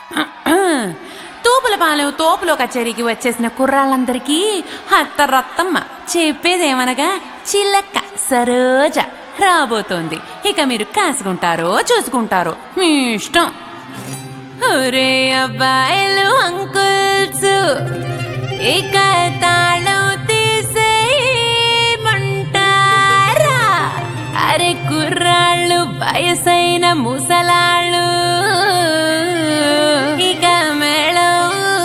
తూపులపాలెం తోపులో కచేరీకి వచ్చేసిన కుర్రాళ్ళందరికీ హత్తరత్తమ్మ చెప్పేదేమనగా చిల్లక్క సరోజ రాబోతోంది ఇక మీరు కాసుకుంటారో చూసుకుంటారో మీ ఇష్టం ఒరే అబ్బాయిలు అంకుల్స్ ఇక తాళం తీసేయమంటారా అరే కుర్రాళ్ళు వయసైన ముసలాళ్ళు ఇక మేళం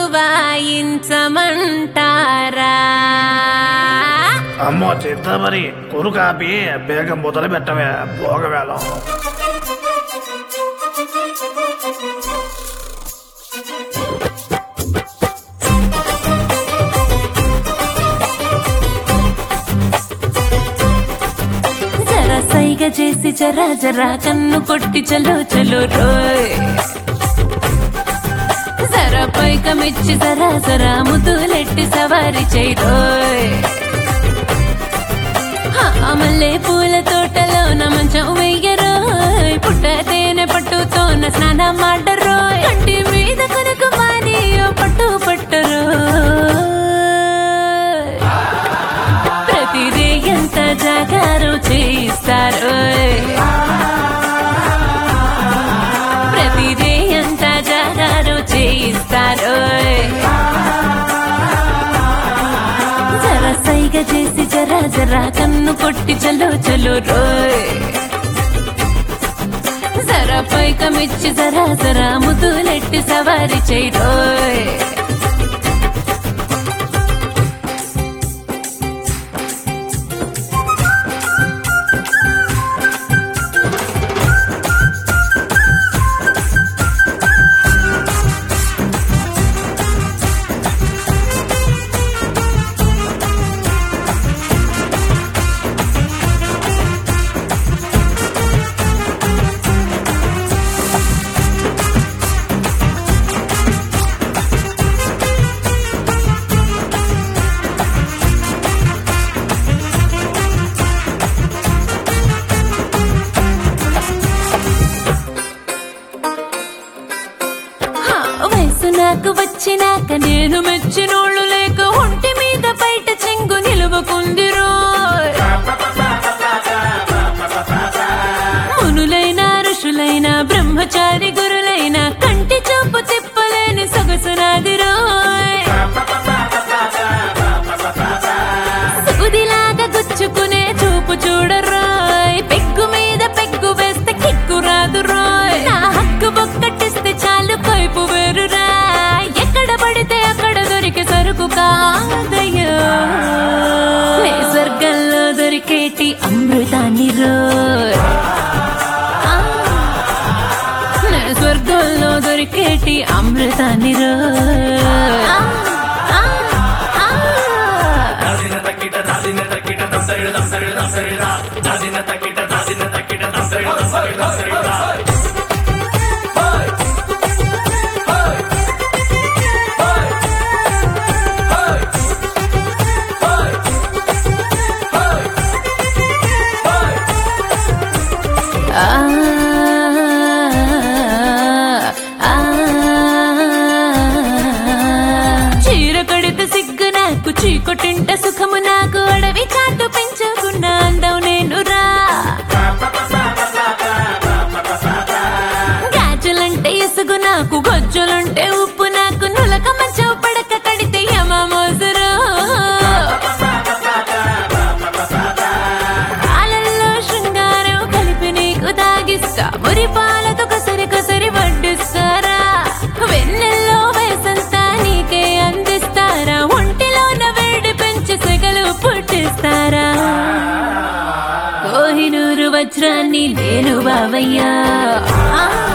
వాయించమంటారా అమ్మో చిత్తమరి కురు కాపి బేగం మొదలు పెట్టవే భోగవేళం జర సైగ చేసి జరా జరా కన్ను కొట్టి చలో చలో రోయ్ జర పైకమిచ్చి జరా జరా ముద్దులెట్టి సవారి చేయి రోయ్ మల్లె పూల తోటలో నా మంచం వెయ్యరోయ్ పుట్ట తేనె పట్టుతోన స్నానం మాడరోయ్ కంటి మీద కనుక మారియో పట్టు పట్టరోయ్ ప్రతిదీ ఎంత జాగారు చేయిస్తారు ప్రతిదీ ఎంత జాగారు చేయిస్తారు జర సైగ చేసి జరా జరా కన్ను కొట్టి చలో చలో రోయ్ జరా పైకమిచ్చి జరా జరా ముద్దులెట్టి సవారి చేయి రోయ్ హా, వయసు నాకు వచ్చినాక నేను మెచ్చినోళ్ళు లేక ఒంటి మీద బయట చెంగు నిలువకుందిరో మునులైన ఋషులైన బ్రహ్మచారి గురులైన కంటి చూపు తిప్పలేని సొగసు నాదిరోయ్ సూదిలాగా గుచ్చుకునే చూపు చూడరోయ్ పెగ్గు మీద పెగ్గు వేస్తే కిక్కు రాదు రోయ్ నా హక్కు బొక్కటిస్తే చాలు కైపు వేరురా ఎక్కడ పడితే అక్కడ దొరికే సరుకు కాదయ్యో నే స్వర్గంలో దొరికేటి అమృతాన్ని రోయ్ ఆ, నే స్వర్గంలో దొరికేటి అమృతాన్ని రోయ్ ఆ, ఆ, ఆ. ఆ ఆ చీర కడితే సిగ్గు నాకు చీకొటింట సుఖము నాకు అడవి చాటు పెంచుకున్న అందం నేను రా గాజులంటే ఇసుగు నాకు గొజ్జులంటే ఉప్పు నాకు నులక మంచం పడక కడితే యమ మోసురు పాలల్లో శృంగారం కలిపి నీకు తాగిస్తా మురి పాలతో కసరి కసరి వడ్డిస్తారా వెన్నెల్లో వయసంతా నీకే అందిస్తారా ఒంటిలోన వేడి పెంచి సెగలు పుట్టిస్తారా కోహినూరు వజ్రాన్ని నేను బావయ్యా ఆ